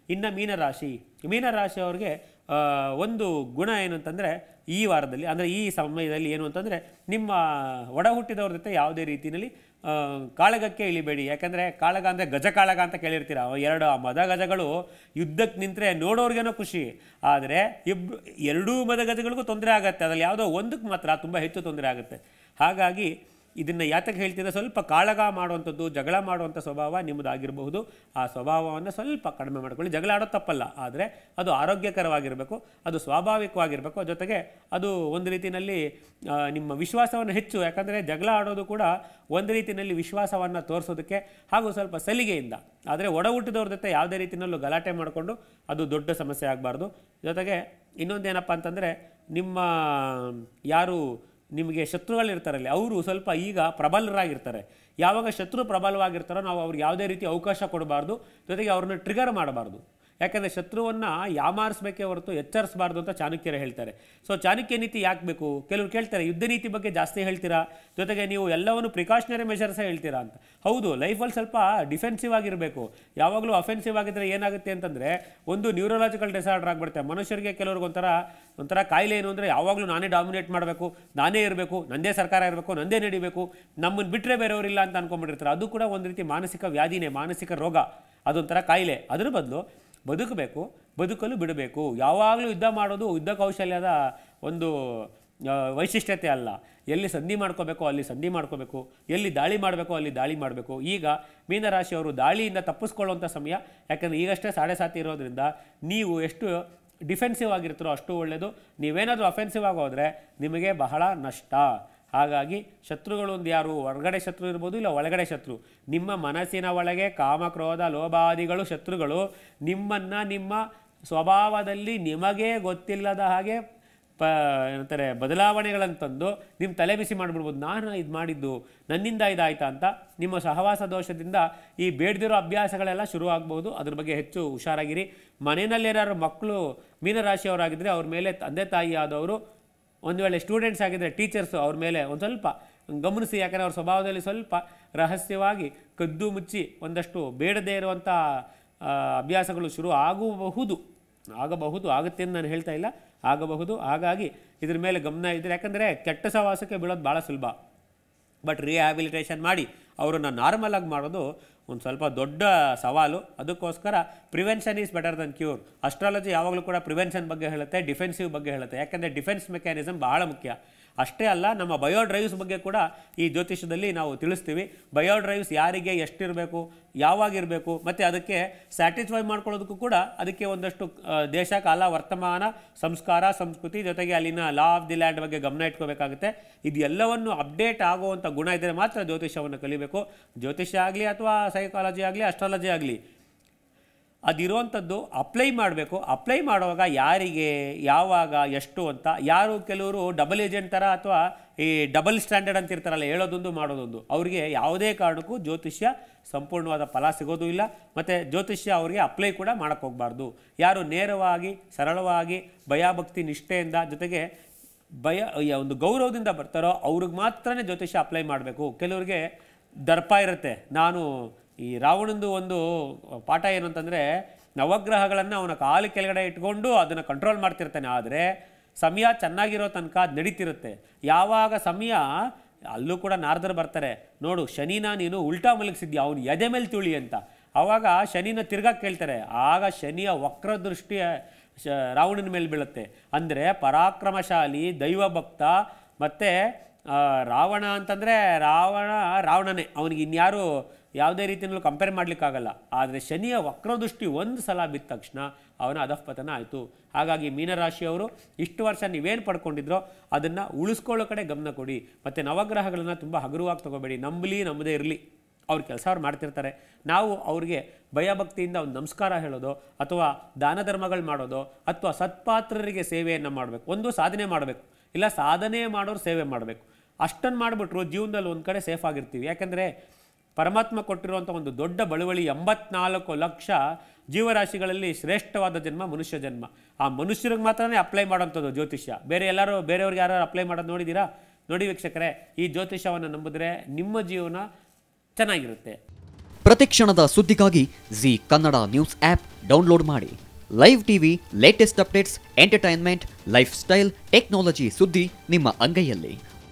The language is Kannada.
ಇನ್ನು ಮೀನರಾಶಿ ಮೀನರಾಶಿಯವ್ರಿಗೆ ಆ, ಒಂದು ಗುಣ ಏನು ಅಂತಂದರೆ ಈ ವಾರದಲ್ಲಿ ಅಂದರೆ ಈ ಸಮಯದಲ್ಲಿ ಏನು ಅಂತಂದರೆ ನಿಮ್ಮ ಒಡ ಹುಟ್ಟಿದವ್ರ ಜೊತೆ ಯಾವುದೇ ರೀತಿಯಲ್ಲಿ ಆ, ಕಾಳಗಕ್ಕೆ ಇಳಿಬೇಡಿ ಯಾಕಂದರೆ ಕಾಳಗ ಅಂದರೆ ಗಜ ಕಾಳಗ ಅಂತ ಕೇಳಿರ್ತೀರ ಅವ ಎರಡು ಆ ಮದ ಗಜಗಳು ಯುದ್ಧಕ್ಕೆ ನಿಂತರೆ ನೋಡೋರ್ಗೇನೋ ಖುಷಿ ಆದರೆ ಇಬ್ ಎರಡೂ ಮದ ಗಜಗಳಿಗೂ ತೊಂದರೆ ಆಗುತ್ತೆ ಅದರಲ್ಲಿ ಯಾವುದೋ ಒಂದಕ್ಕೆ ಮಾತ್ರ ತುಂಬ ಹೆಚ್ಚು ತೊಂದರೆ ಆಗುತ್ತೆ ಹಾಗಾಗಿ ಇದನ್ನು ಯಾತಕ್ಕೆ ಹೇಳ್ತಿದ್ರೆ ಸ್ವಲ್ಪ ಕಾಳಗ ಮಾಡುವಂಥದ್ದು ಜಗಳ ಮಾಡುವಂಥ ಸ್ವಭಾವ ನಿಮ್ಮದಾಗಿರಬಹುದು ಆ ಸ್ವಭಾವವನ್ನು ಸ್ವಲ್ಪ ಕಡಿಮೆ ಮಾಡ್ಕೊಳ್ಳಿ ಜಗಳ ಆಡೋದು ತಪ್ಪಲ್ಲ ಆದರೆ ಅದು ಆರೋಗ್ಯಕರವಾಗಿರಬೇಕು ಅದು ಸ್ವಾಭಾವಿಕವಾಗಿರಬೇಕು ಜೊತೆಗೆ ಅದು ಒಂದು ರೀತಿಯಲ್ಲಿ ಆ, ನಿಮ್ಮ ವಿಶ್ವಾಸವನ್ನು ಹೆಚ್ಚು ಯಾಕಂದರೆ ಜಗಳ ಆಡೋದು ಕೂಡ ಒಂದು ರೀತಿಯಲ್ಲಿ ವಿಶ್ವಾಸವನ್ನು ತೋರಿಸೋದಕ್ಕೆ ಹಾಗೂ ಸ್ವಲ್ಪ ಸಲಿಗೆಯಿಂದ ಆದರೆ ಒಡ ಹುಟ್ಟಿದವ್ರ ಜೊತೆ ಯಾವುದೇ ರೀತಿಯಲ್ಲೂ ಗಲಾಟೆ ಮಾಡಿಕೊಂಡು ಅದು ದೊಡ್ಡ ಸಮಸ್ಯೆ ಆಗಬಾರ್ದು ಜೊತೆಗೆ ಇನ್ನೊಂದೇನಪ್ಪ ಅಂತಂದರೆ ನಿಮ್ಮ ಯಾರು ನಿಮಗೆ ಶತ್ರುಗಳಿರ್ತಾರಲ್ಲ ಅವರು ಸ್ವಲ್ಪ ಈಗ ಪ್ರಬಲರಾಗಿರ್ತಾರೆ ಯಾವಾಗ ಶತ್ರು ಪ್ರಬಲವಾಗಿರ್ತಾರೋ ನಾವು ಅವ್ರಿಗೆ ಯಾವುದೇ ರೀತಿ ಅವಕಾಶ ಕೊಡಬಾರ್ದು ಜೊತೆಗೆ ಅವ್ರನ್ನ ಟ್ರಿಗರ್ ಮಾಡಬಾರ್ದು ಯಾಕಂದರೆ ಶತ್ರುವನ್ನು ಯಾಮಾರಿಸ್ಬೇಕೇ ಹೊರತು ಎಚ್ಚರಿಸಬಾರ್ದು ಅಂತ ಚಾಣಕ್ಯರು ಹೇಳ್ತಾರೆ ಸೊ ಚಾಣಕ್ಯ ನೀತಿ ಯಾಕೆ ಬೇಕು ಕೆಲವರು ಕೇಳ್ತಾರೆ ಯುದ್ಧ ನೀತಿ ಬಗ್ಗೆ ಜಾಸ್ತಿ ಹೇಳ್ತೀರಾ ಜೊತೆಗೆ ನೀವು ಎಲ್ಲವನ್ನು ಪ್ರಿಕಾಷನರಿ ಮೆಷರ್ಸೇ ಹೇಳ್ತೀರಾ ಅಂತ ಹೌದು ಲೈಫಲ್ಲಿ ಸ್ವಲ್ಪ ಡಿಫೆನ್ಸಿವ್ ಆಗಿರಬೇಕು ಯಾವಾಗಲೂ ಅಫೆನ್ಸಿವ್ ಆಗಿದ್ದರೆ ಏನಾಗುತ್ತೆ ಅಂತಂದರೆ ಒಂದು ನ್ಯೂರೋಲಾಜಿಕಲ್ ಡಿಸಾರ್ಡರ್ ಆಗಿಬಿಡುತ್ತೆ ಮನುಷ್ಯರಿಗೆ ಕೆಲವ್ರಿಗೆ ಒಂಥರ ಒಂಥರ ಕಾಯಿಲೆ ಏನು ಅಂದರೆ ಯಾವಾಗಲೂ ನಾನೇ ಡಾಮಿನೇಟ್ ಮಾಡಬೇಕು ನಾನೇ ಇರಬೇಕು ನಂದೇ ಸರ್ಕಾರ ಇರಬೇಕು ನಂದೇ ನಡಿಬೇಕು ನಮ್ಮನ್ನು ಬಿಟ್ಟರೆ ಬೇರೆಯವರಿಲ್ಲ ಅಂತ ಅನ್ಕೊಂಡ್ಬಿಟ್ಟಿರ್ತಾರೆ ಅದು ಕೂಡ ಒಂದು ರೀತಿ ಮಾನಸಿಕ ವ್ಯಾಧಿನೇ ಮಾನಸಿಕ ರೋಗ ಅದೊಂಥರ ಕಾಯಿಲೆ ಅದ್ರ ಬದಲು ಬದುಕಬೇಕು ಬದುಕಲು ಬಿಡಬೇಕು ಯಾವಾಗಲೂ ಯುದ್ಧ ಮಾಡೋದು ಯುದ್ಧ ಕೌಶಲ್ಯದ ಒಂದು ಆ, ವೈಶಿಷ್ಟ್ಯತೆ ಅಲ್ಲ ಎಲ್ಲಿ ಸಂಧಿ ಮಾಡ್ಕೋಬೇಕು ಅಲ್ಲಿ ಸಂಧಿ ಮಾಡ್ಕೋಬೇಕು ಎಲ್ಲಿ ದಾಳಿ ಮಾಡಬೇಕು ಅಲ್ಲಿ ದಾಳಿ ಮಾಡಬೇಕು ಈಗ ಮೀನರಾಶಿಯವರು ದಾಳಿಯಿಂದ ತಪ್ಪಿಸ್ಕೊಳ್ಳುವಂಥ ಸಮಯ ಯಾಕಂದರೆ ಈಗಷ್ಟೇ ಸಾಡೆ ಸಾತಿ ಇರೋದ್ರಿಂದ ನೀವು ಎಷ್ಟು ಡಿಫೆನ್ಸಿವ್ ಆಗಿರ್ತಾರೋ ಅಷ್ಟು ಒಳ್ಳೆಯದು ನೀವೇನಾದರೂ ಅಫೆನ್ಸಿವ್ ಆಗಿ ಹೋದರೆ ನಿಮಗೆ ಬಹಳ ನಷ್ಟ ಹಾಗಾಗಿ ಶತ್ರುಗಳು ಒಂದು ಯಾರು ಹೊರಗಡೆ ಶತ್ರು ಇರ್ಬೋದು ಇಲ್ಲ ಒಳಗಡೆ ಶತ್ರು ನಿಮ್ಮ ಮನಸ್ಸಿನ ಒಳಗೆ ಕಾಮ ಕ್ರೋಧ ಲೋಭಾದಿಗಳು ಶತ್ರುಗಳು ನಿಮ್ಮನ್ನು ನಿಮ್ಮ ಸ್ವಭಾವದಲ್ಲಿ ನಿಮಗೇ ಗೊತ್ತಿಲ್ಲದ ಹಾಗೆ ಪ ಏನಂತಾರೆ ಬದಲಾವಣೆಗಳನ್ನು ತಂದು ನಿಮ್ಮ ತಲೆ ಬಿಸಿ ಮಾಡಿಬಿಡ್ಬೋದು ನಾನು ಇದು ಮಾಡಿದ್ದು ನನ್ನಿಂದ ಇದಾಯ್ತಾ ಅಂತ ನಿಮ್ಮ ಸಹವಾಸ ದೋಷದಿಂದ ಈ ಬೇಡದಿರೋ ಅಭ್ಯಾಸಗಳೆಲ್ಲ ಶುರು ಆಗ್ಬೋದು ಅದ್ರ ಬಗ್ಗೆ ಹೆಚ್ಚು ಹುಷಾರಾಗಿರಿ ಮನೆಯಲ್ಲಿ ಏನಾದ್ರು ಮಕ್ಕಳು ಮೀನರಾಶಿಯವರಾಗಿದ್ದರೆ ಅವ್ರ ಮೇಲೆ ತಂದೆ ತಾಯಿ ಆದವರು ಒಂದು ವೇಳೆ ಸ್ಟೂಡೆಂಟ್ಸ್ ಆಗಿದ್ದರೆ ಟೀಚರ್ಸು ಅವ್ರ ಮೇಲೆ ಒಂದು ಸ್ವಲ್ಪ ಗಮನಿಸಿ ಯಾಕಂದರೆ ಅವ್ರ ಸ್ವಭಾವದಲ್ಲಿ ಸ್ವಲ್ಪ ರಹಸ್ಯವಾಗಿ ಕದ್ದು ಮುಚ್ಚಿ ಒಂದಷ್ಟು ಬೇಡದೇ ಇರುವಂಥ ಆ, ಅಭ್ಯಾಸಗಳು ಶುರು ಆಗಬಹುದು ಆಗಬಹುದು ಆಗುತ್ತೆ ಅಂತ ನಾನು ಹೇಳ್ತಾ ಇಲ್ಲ ಆಗಬಹುದು ಹಾಗಾಗಿ ಇದ್ರ ಮೇಲೆ ಗಮನ ಇದ್ದರೆ ಯಾಕಂದರೆ ಕೆಟ್ಟ ಸಹವಾಸಕ್ಕೆ ಬೀಳೋದು ಭಾಳ ಸುಲಭ ಬಟ್ ರಿಹ್ಯಾಬಿಲಿಟೇಷನ್ ಮಾಡಿ ಅವರನ್ನು ನಾರ್ಮಲ್ ಆಗಿ ಮಾಡೋದು ಒಂದು ಸ್ವಲ್ಪ ದೊಡ್ಡ ಸವಾಲು ಅದಕ್ಕೋಸ್ಕರ prevention is better than cure astrology ಯಾವಾಗಲೂ ಕೂಡ ಪ್ರಿವೆನ್ಷನ್ ಬಗ್ಗೆ ಹೇಳುತ್ತೆ ಡಿಫೆನ್ಸಿವ್ ಬಗ್ಗೆ ಹೇಳುತ್ತೆ ಯಾಕಂದರೆ ಡಿಫೆನ್ಸ್ ಮೆಕ್ಯಾನಿಸಮ್ ಬಹಳ ಮುಖ್ಯ ಅಷ್ಟೇ ಅಲ್ಲ ನಮ್ಮ ಬಯೋ ಡ್ರೈವ್ಸ್ ಬಗ್ಗೆ ಕೂಡ ಈ ಜ್ಯೋತಿಷದಲ್ಲಿ ನಾವು ತಿಳಿಸ್ತೀವಿ ಬಯೋ ಡ್ರೈವ್ಸ್ ಯಾರಿಗೆ ಎಷ್ಟಿರಬೇಕು ಯಾವಾಗಿರಬೇಕು ಮತ್ತು ಅದಕ್ಕೆ ಸ್ಯಾಟಿಸ್ಫೈ ಮಾಡ್ಕೊಳ್ಳೋದಕ್ಕೂ ಕೂಡ ಅದಕ್ಕೆ ಒಂದಷ್ಟು ಆ, ದೇಶ ಕಾಲ ವರ್ತಮಾನ ಸಂಸ್ಕಾರ ಸಂಸ್ಕೃತಿ ಜೊತೆಗೆ ಅಲ್ಲಿನ ಲಾ ಆಫ್ ದಿ ಲ್ಯಾಂಡ್ ಬಗ್ಗೆ ಗಮನ ಇಟ್ಕೋಬೇಕಾಗುತ್ತೆ ಇದೆಲ್ಲವನ್ನು ಅಪ್ಡೇಟ್ ಆಗುವಂಥ ಗುಣ ಇದ್ದರೆ ಮಾತ್ರ ಜ್ಯೋತಿಷ್ಯವನ್ನು ಕಲಿಬೇಕು ಜ್ಯೋತಿಷ್ಯ ಆಗಲಿ ಅಥವಾ ಸೈಕಾಲಜಿ ಆಗಲಿ ಅಸ್ಟ್ರಾಲಜಿ ಆಗಲಿ ಅದಿರುವಂಥದ್ದು ಅಪ್ಲೈ ಮಾಡಬೇಕು ಅಪ್ಲೈ ಮಾಡುವಾಗ ಯಾರಿಗೆ ಯಾವಾಗ ಎಷ್ಟು ಅಂತ ಯಾರು ಕೆಲವರು ಡಬಲ್ ಏಜೆಂಟ್ ಥರ ಅಥವಾ ಈ ಡಬಲ್ ಸ್ಟ್ಯಾಂಡರ್ಡ್ ಅಂತ ಇರ್ತಾರಲ್ಲ ಹೇಳೋದೊಂದು ಮಾಡೋದೊಂದು ಅವರಿಗೆ ಯಾವುದೇ ಕಾರಣಕ್ಕೂ ಜ್ಯೋತಿಷ್ಯ ಸಂಪೂರ್ಣವಾದ ಫಲ ಸಿಗೋದು ಇಲ್ಲ ಮತ್ತು ಜ್ಯೋತಿಷ್ಯ ಅವರಿಗೆ ಅಪ್ಲೈ ಕೂಡ ಮಾಡೋಕ್ಕೆ ಹೋಗಬಾರ್ದು ಯಾರು ನೇರವಾಗಿ ಸರಳವಾಗಿ ಭಯಭಕ್ತಿ ನಿಷ್ಠೆಯಿಂದ ಜೊತೆಗೆ ಭಯ ಯ- ಒಂದು ಗೌರವದಿಂದ ಬರ್ತಾರೋ ಅವ್ರಿಗೆ ಮಾತ್ರನೇ ಜ್ಯೋತಿಷ್ಯ ಅಪ್ಲೈ ಮಾಡಬೇಕು ಕೆಲವರಿಗೆ ದರ್ಪ ಇರುತ್ತೆ ನಾನು ಈ ರಾವಣಂದು ಒಂದು ಪಾಠ ಏನು ಅಂತಂದರೆ ನವಗ್ರಹಗಳನ್ನು ಅವನ ಕಾಲು ಕೆಳಗಡೆ ಇಟ್ಕೊಂಡು ಅದನ್ನು ಕಂಟ್ರೋಲ್ ಮಾಡ್ತಿರ್ತಾನೆ ಆದರೆ ಸಮಯ ಚೆನ್ನಾಗಿರೋ ತನಕ ಅದು ನಡೀತಿರುತ್ತೆ ಯಾವಾಗ ಸಮಯ ಅಲ್ಲೂ ಕೂಡ ನಾರದರು ಬರ್ತಾರೆ ನೋಡು ಶನಿನ ನೀನು ಉಲ್ಟಾ ಮಲಗಿಸಿದ್ಯಾ ಅವನು ಎದೆ ಮೇಲೆ ತುಳಿ ಅಂತ ಆವಾಗ ಶನಿನ ತಿರ್ಗಾ ಕೇಳ್ತಾರೆ ಆಗ ಶನಿಯ ವಕ್ರದೃಷ್ಟಿಯ ಶ ರಾವಣನ ಮೇಲೆ ಬೀಳುತ್ತೆ ಅಂದರೆ ಪರಾಕ್ರಮಶಾಲಿ ದೈವಭಕ್ತ ಮತ್ತು ರಾವಣ ಅಂತಂದರೆ ರಾವಣ ರಾವಣನೇ ಅವನಿಗೆ ಇನ್ಯಾರು ಯಾವುದೇ ರೀತಿಯಲ್ಲೂ ಕಂಪೇರ್ ಮಾಡಲಿಕ್ಕಾಗಲ್ಲ ಆದರೆ ಶನಿಯ ವಕ್ರದೃಷ್ಟಿ ಒಂದು ಸಲ ಬಿದ್ದ ತಕ್ಷಣ ಅವನ ಅಧಃಪತನ ಆಯಿತು ಹಾಗಾಗಿ ಮೀನರಾಶಿಯವರು ಇಷ್ಟು ವರ್ಷ ನೀವೇನು ಪಡ್ಕೊಂಡಿದ್ರೋ ಅದನ್ನು ಉಳಿಸ್ಕೊಳ್ಳೋ ಕಡೆ ಗಮನ ಕೊಡಿ ಮತ್ತು ನವಗ್ರಹಗಳನ್ನು ತುಂಬ ಹಗುರವಾಗಿ ತಗೋಬೇಡಿ ನಂಬಲಿ ನಮ್ಮದೇ ಇರಲಿ ಅವ್ರ ಕೆಲಸ ಅವ್ರು ಮಾಡ್ತಿರ್ತಾರೆ ನಾವು ಅವ್ರಿಗೆ ಭಯಭಕ್ತಿಯಿಂದ ಒಂದು ನಮಸ್ಕಾರ ಹೇಳೋದು ಅಥವಾ ದಾನ ಧರ್ಮಗಳು ಮಾಡೋದು ಅಥವಾ ಸತ್ಪಾತ್ರರಿಗೆ ಸೇವೆಯನ್ನು ಮಾಡಬೇಕು ಒಂದು ಸಾಧನೆ ಮಾಡಬೇಕು ಇಲ್ಲ ಸಾಧನೆ ಮಾಡೋರು ಸೇವೆ ಮಾಡಬೇಕು ಅಷ್ಟನ್ನು ಮಾಡಿಬಿಟ್ರು ಜೀವನದಲ್ಲಿ ಒಂದು ಕಡೆ ಸೇಫ್ ಆಗಿರ್ತೀವಿ ಯಾಕಂದರೆ ಪರಮಾತ್ಮ ಕೊಟ್ಟಿರುವಂಥ ಒಂದು ದೊಡ್ಡ ಬಳುವಳಿ ಎಂಬತ್ನಾಲ್ಕು ಲಕ್ಷ ಜೀವರಾಶಿಗಳಲ್ಲಿ ಶ್ರೇಷ್ಠವಾದ ಜನ್ಮ ಮನುಷ್ಯ ಜನ್ಮ ಆ ಮನುಷ್ಯರಿಗೆ ಮಾತ್ರನೇ ಅಪ್ಲೈ ಮಾಡೋಂಥದ್ದು ಜ್ಯೋತಿಷ್ಯ ಬೇರೆ ಎಲ್ಲರೂ ಬೇರೆಯವ್ರಿಗೆ ಯಾರು ಅಪ್ಲೈ ಮಾಡೋದು ನೋಡಿದ್ದೀರಾ ನೋಡಿ ವೀಕ್ಷಕರೇ ಈ ಜ್ಯೋತಿಷ್ಯವನ್ನು ನಂಬಿದ್ರೆ ನಿಮ್ಮ ಜೀವನ ಚೆನ್ನಾಗಿರುತ್ತೆ ಪ್ರತಿಕ್ಷಣದ ಸುದ್ದಿಗಾಗಿ Zee Kannada news app download ಮಾಡಿ live TV latest updates entertainment lifestyle technology ಸುದ್ದಿ ನಿಮ್ಮ ಅಂಗೈಯಲ್ಲಿ